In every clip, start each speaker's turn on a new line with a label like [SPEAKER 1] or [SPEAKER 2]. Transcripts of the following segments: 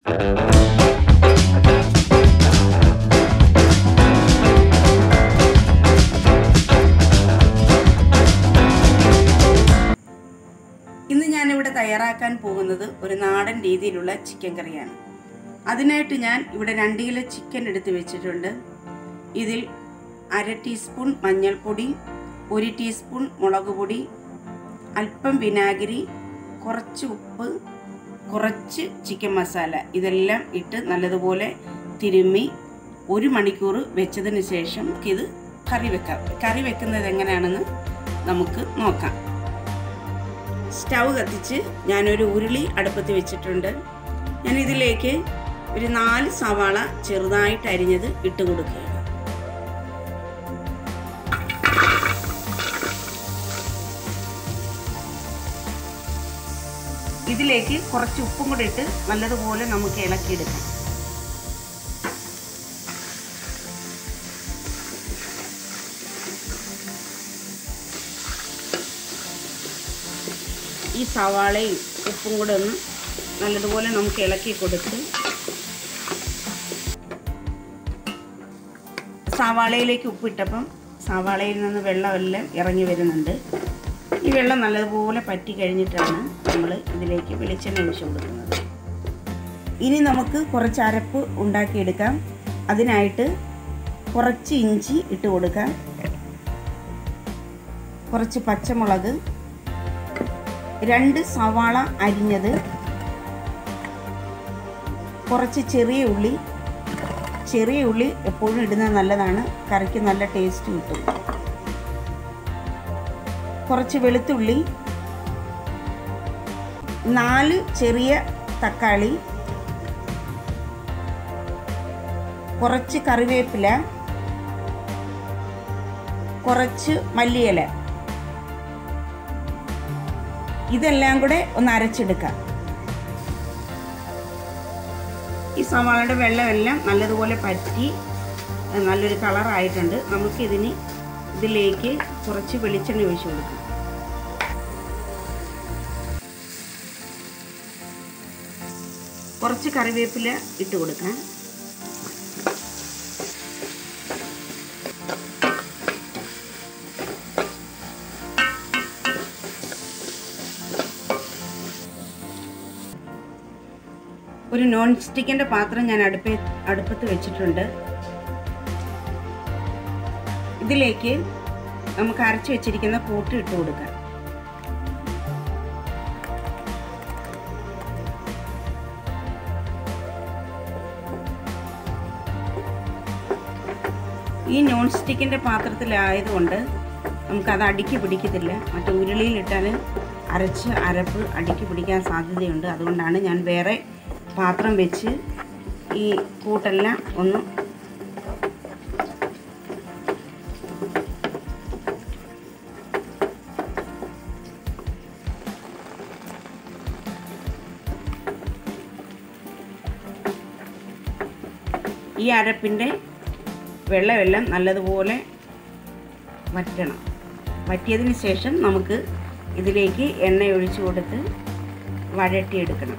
[SPEAKER 1] ഇന്ന് ഞാനിവിടെ തയ്യാറാക്കാൻ പോകുന്നത് ഒരു നാടൻ രീതിയിലുള്ള ചിക്കൻ കറിയാണ് അതിനായിട്ട് ഞാൻ ഇവിടെ രണ്ട് കിലോ ചിക്കൻ എടുത്ത് വെച്ചിട്ടുണ്ട് ഇതിൽ അര ടീസ്പൂൺ മഞ്ഞൾപ്പൊടി ഒരു ടീസ്പൂൺ മുളക് പൊടി അല്പം വിനാഗിരി കുറച്ച് ഉപ്പ് കുറച്ച് ചിക്കൻ മസാല ഇതെല്ലാം ഇട്ട് നല്ലതുപോലെ തിരുമ്മി ഒരു മണിക്കൂർ വെച്ചതിന് ശേഷം ഇത് കറി വെക്കാം കറി വെക്കുന്നത് എങ്ങനെയാണെന്ന് നമുക്ക് നോക്കാം സ്റ്റൗ കത്തിച്ച് ഞാനൊരു ഉരുളി അടുപ്പത്ത് വെച്ചിട്ടുണ്ട് ഞാൻ ഇതിലേക്ക് ഒരു നാല് സവാള ചെറുതായിട്ട് അരിഞ്ഞത് ഇട്ട് കൊടുക്കുകയാണ് ഇതിലേക്ക് കുറച്ച് ഉപ്പും കൂടി ഇട്ട് നല്ലതുപോലെ നമുക്ക് ഇളക്കിയെടുക്കാം ഈ സവാളയും ഉപ്പും കൂടെ ഒന്ന് നല്ലതുപോലെ നമുക്ക് ഇളക്കി കൊടുത്ത് സവാളയിലേക്ക് ഉപ്പിട്ടപ്പം സവാളയിൽ നിന്ന് വെള്ളമെല്ലാം ഇറങ്ങി വരുന്നുണ്ട് ഈ വെള്ളം നല്ലതുപോലെ പറ്റി കഴിഞ്ഞിട്ടാണ് നമ്മൾ ഇതിലേക്ക് വെളിച്ചെണ്ണ ഒഴിച്ചു കൊടുക്കുന്നത് ഇനി നമുക്ക് കുറച്ച് അരപ്പ് ഉണ്ടാക്കിയെടുക്കാം അതിനായിട്ട് കുറച്ച് ഇഞ്ചി ഇട്ട് കൊടുക്കാം കുറച്ച് പച്ചമുളക് രണ്ട് സവാള അരിഞ്ഞത് കുറച്ച് ചെറിയ ഉള്ളി ചെറിയ ഉള്ളി എപ്പോഴും ഇടുന്നത് നല്ലതാണ് കറിക്ക് നല്ല ടേസ്റ്റ് കിട്ടും കുറച്ച് വെളുത്തുള്ളി നാല് ചെറിയ തക്കാളി കുറച്ച് കറിവേപ്പില കുറച്ച് മല്ലിയില ഇതെല്ലാം കൂടെ ഒന്ന് അരച്ചെടുക്കാം ഈ സവാളയുടെ വെള്ളമെല്ലാം നല്ലതുപോലെ പറ്റി നല്ലൊരു കളറായിട്ടുണ്ട് നമുക്കിതിന് ഇതിലേക്ക് കുറച്ച് വെളിച്ചെണ്ണ ഒഴിച്ചു കൊടുക്കാം കുറച്ച് കറിവേപ്പില ഇട്ട് കൊടുക്കാം ഒരു നോൺ സ്റ്റിക്കിൻ്റെ പാത്രം ഞാൻ അടുപ്പ അടുപ്പത്ത് വെച്ചിട്ടുണ്ട് ഇതിലേക്ക് നമുക്ക് അരച്ച് വെച്ചിരിക്കുന്ന കൂട്ട് ഇട്ട് കൊടുക്കാം ഈ നോൺ സ്റ്റിക്കിൻ്റെ പാത്രത്തിലായതുകൊണ്ട് നമുക്കത് അടുക്കി പിടിക്കത്തില്ല മറ്റേ ഉരുളിയിലിട്ടാൽ അരച്ച് അരപ്പ് അടുക്കി പിടിക്കാൻ സാധ്യതയുണ്ട് അതുകൊണ്ടാണ് ഞാൻ വേറെ പാത്രം വെച്ച് ഈ കൂട്ടെല്ലാം ഒന്ന് ഈ അരപ്പിൻ്റെ വെള്ളമെല്ലാം നല്ലതുപോലെ വറ്റണം വറ്റിയതിന് ശേഷം നമുക്ക് ഇതിലേക്ക് എണ്ണ ഒഴിച്ചു കൊടുത്ത് വഴട്ടിയെടുക്കണം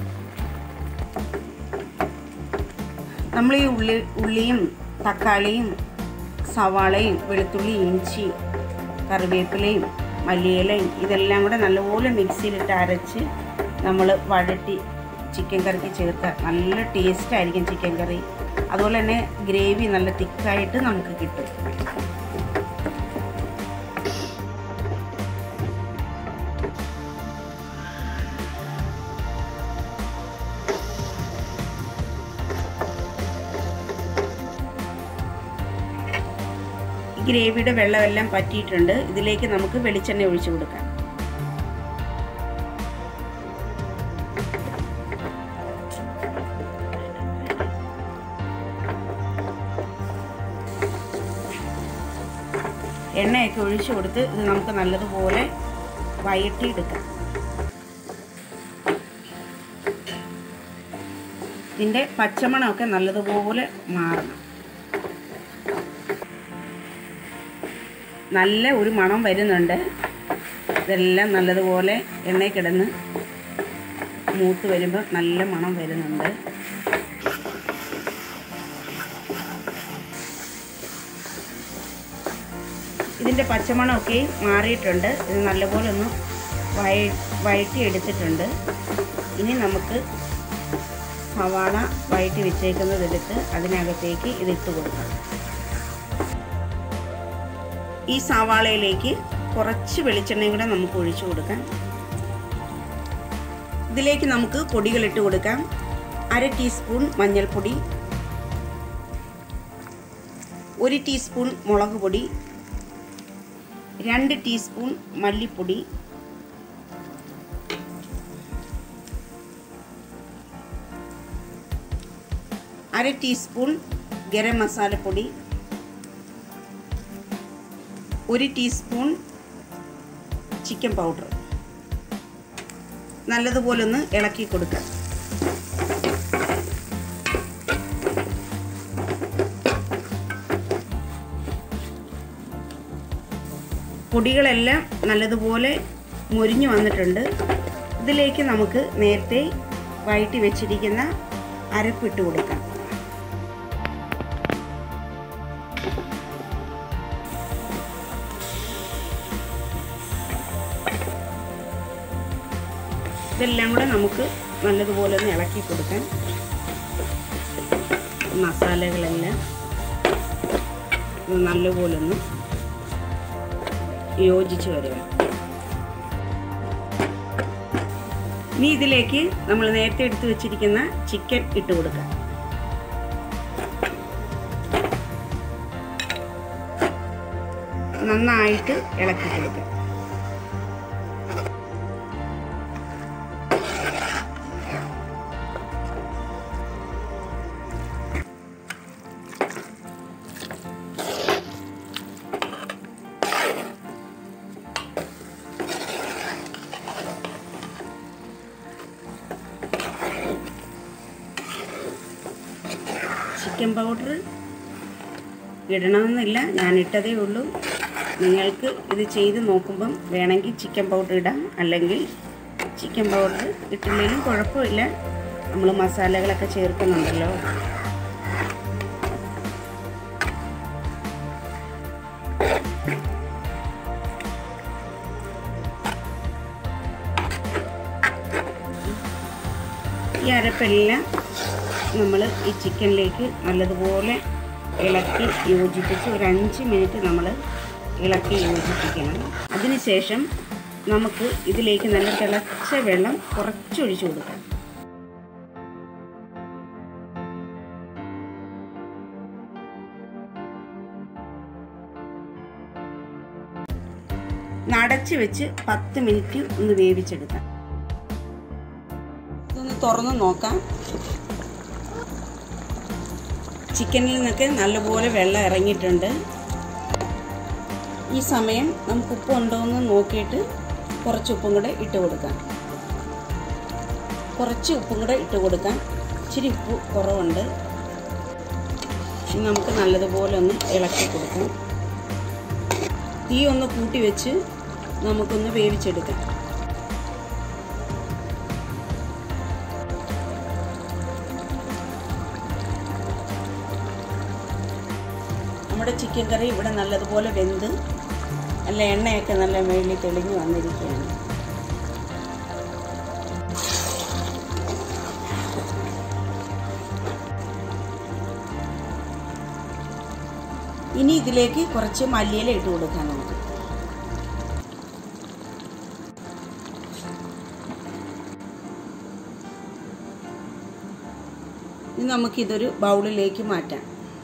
[SPEAKER 1] നമ്മൾ ഈ ഉള്ളി ഉള്ളിയും തക്കാളിയും സവാളയും വെളുത്തുള്ളി ഇഞ്ചി കറിവേപ്പിലയും മല്ലിയിലയും ഇതെല്ലാം കൂടെ നല്ലപോലെ മിക്സിയിലിട്ട് അരച്ച് നമ്മൾ വഴട്ടി ചിക്കൻ കറിക്ക് ചേർക്കുക നല്ല ടേസ്റ്റ് ആയിരിക്കും ചിക്കൻ കറി അതുപോലെ തന്നെ ഗ്രേവി നല്ല തിക്കായിട്ട് നമുക്ക് കിട്ടും ഗ്രേവിയുടെ വെള്ളമെല്ലാം പറ്റിയിട്ടുണ്ട് ഇതിലേക്ക് നമുക്ക് വെളിച്ചെണ്ണ ഒഴിച്ചു കൊടുക്കാം എണ്ണയൊക്കെ ഒഴിച്ചു കൊടുത്ത് ഇത് നമുക്ക് നല്ലതുപോലെ വയറ്റിയെടുക്കാം ഇതിൻ്റെ പച്ചമണമൊക്കെ നല്ലതുപോലെ മാറണം നല്ല ഒരു മണം വരുന്നുണ്ട് ഇതെല്ലാം നല്ലതുപോലെ എണ്ണയിൽ കിടന്ന് മൂത്ത് വരുമ്പോൾ നല്ല മണം വരുന്നുണ്ട് ഇതിൻ്റെ പച്ചമണമൊക്കെ മാറിയിട്ടുണ്ട് ഇത് നല്ലപോലെ ഒന്ന് വയ വഴറ്റി എടുത്തിട്ടുണ്ട് ഇനി നമുക്ക് സവാള വഴറ്റി വെച്ചേക്കുന്നതെടുത്ത് അതിനകത്തേക്ക് ഇതിട്ട് കൊടുക്കാം ഈ സവാളയിലേക്ക് കുറച്ച് വെളിച്ചെണ്ണയും കൂടെ നമുക്ക് ഒഴിച്ചു കൊടുക്കാം ഇതിലേക്ക് നമുക്ക് പൊടികൾ ഇട്ട് കൊടുക്കാം അര ടീസ്പൂൺ മഞ്ഞൾപ്പൊടി ഒരു ടീസ്പൂൺ മുളക് പൊടി രണ്ട് ടീസ്പൂൺ മല്ലിപ്പൊടി അര ടീസ്പൂൺ ഗരം മസാലപ്പൊടി ഒരു ടീസ്പൂൺ ചിക്കൻ പൗഡർ നല്ലതുപോലെ ഒന്ന് ഇളക്കി കൊടുക്കാം പൊടികളെല്ലാം നല്ലതുപോലെ മുരിഞ്ഞു വന്നിട്ടുണ്ട് ഇതിലേക്ക് നമുക്ക് നേരത്തെ വഴറ്റി വെച്ചിരിക്കുന്ന അരപ്പിട്ട് കൊടുക്കാം ഇതെല്ലാം കൂടെ നമുക്ക് നല്ലതുപോലെ ഒന്ന് ഇളക്കി കൊടുക്കാം മസാലകളെല്ലാം നല്ലപോലെ ഒന്ന് യോജിച്ച് വരിക ഇനി ഇതിലേക്ക് നമ്മൾ നേരത്തെ എടുത്തു വെച്ചിരിക്കുന്ന ചിക്കൻ ഇട്ട് കൊടുക്കാം നന്നായിട്ട് ഇളക്കി കൊടുക്കാം ചിക്കൻ പൗഡർ ഇടണമെന്നില്ല ഞാൻ ഇട്ടതേ ഉള്ളൂ നിങ്ങൾക്ക് ഇത് ചെയ്ത് നോക്കുമ്പം വേണമെങ്കിൽ ചിക്കൻ പൗഡർ ഇടാം അല്ലെങ്കിൽ ചിക്കൻ പൗഡർ ഇട്ടില്ലെങ്കിലും കുഴപ്പമില്ല നമ്മൾ മസാലകളൊക്കെ ചേർക്കുന്നുണ്ടല്ലോ ഈ അരപ്പെല്ലാം നമ്മൾ ഈ ചിക്കനിലേക്ക് നല്ലതുപോലെ ഇളക്കി യോജിപ്പിച്ച് ഒരു അഞ്ച് മിനിറ്റ് നമ്മൾ ഇളക്കി യോജിപ്പിക്കണം അതിനുശേഷം നമുക്ക് ഇതിലേക്ക് നല്ല തിളച്ച വെള്ളം കുറച്ചൊഴിച്ചു കൊടുക്കാം നടച്ച് വെച്ച് പത്ത് മിനിറ്റ് ഒന്ന് വേവിച്ചെടുക്കാം ഇതൊന്ന് തുറന്ന് നോക്കാം ചിക്കനിൽ നിന്നൊക്കെ നല്ലപോലെ വെള്ളം ഇറങ്ങിയിട്ടുണ്ട് ഈ സമയം നമുക്ക് ഉപ്പ് ഉണ്ടോ എന്ന് നോക്കിയിട്ട് കുറച്ച് ഉപ്പും കൂടെ ഇട്ട് കൊടുക്കാം കുറച്ച് ഉപ്പും കൂടെ ഇട്ട് കൊടുക്കാം ഇച്ചിരി ഉപ്പ് കുറവുണ്ട് ഇനി നമുക്ക് നല്ലതുപോലെ ഒന്ന് ഇളക്കി കൊടുക്കാം തീ ഒന്ന് കൂട്ടി വെച്ച് നമുക്കൊന്ന് വേവിച്ചെടുക്കാം നമ്മുടെ ചിക്കൻ കറി ഇവിടെ നല്ലതുപോലെ വെന്ത് നല്ല എണ്ണയൊക്കെ നല്ല മേളിൽ തെളിഞ്ഞ് വന്നിരിക്കുകയാണ് ഇനി ഇതിലേക്ക് കുറച്ച് മല്ലിയില ഇട്ട് കൊടുക്കാം നമുക്ക് ഇനി നമുക്കിതൊരു ബൗളിലേക്ക് മാറ്റാം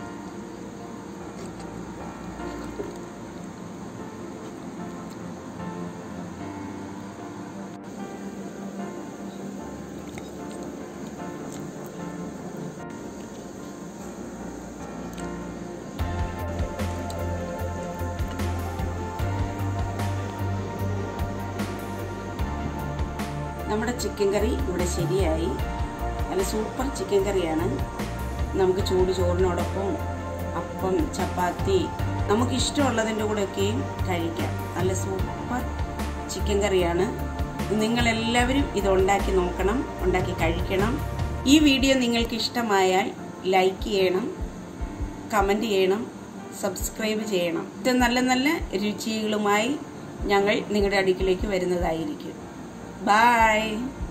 [SPEAKER 1] നമ്മുടെ ചിക്കൻ കറി ഇവിടെ ശരിയായി നല്ല സൂപ്പർ ചിക്കൻ കറിയാണ് നമുക്ക് ചൂട് ചോറിനോടൊപ്പം അപ്പം ചപ്പാത്തി നമുക്ക് ഇഷ്ടമുള്ളതിൻ്റെ കൂടെയൊക്കെയും കഴിക്കാം നല്ല സൂപ്പർ ചിക്കൻ കറിയാണ് നിങ്ങളെല്ലാവരും ഇത് ഉണ്ടാക്കി നോക്കണം ഉണ്ടാക്കി കഴിക്കണം ഈ വീഡിയോ നിങ്ങൾക്ക് ഇഷ്ടമായാൽ ലൈക്ക് ചെയ്യണം കമൻറ്റ് ചെയ്യണം സബ്സ്ക്രൈബ് ചെയ്യണം ഇത് നല്ല നല്ല രുചികളുമായി ഞങ്ങൾ നിങ്ങളുടെ അടുക്കിലേക്ക് വരുന്നതായിരിക്കും ബായ്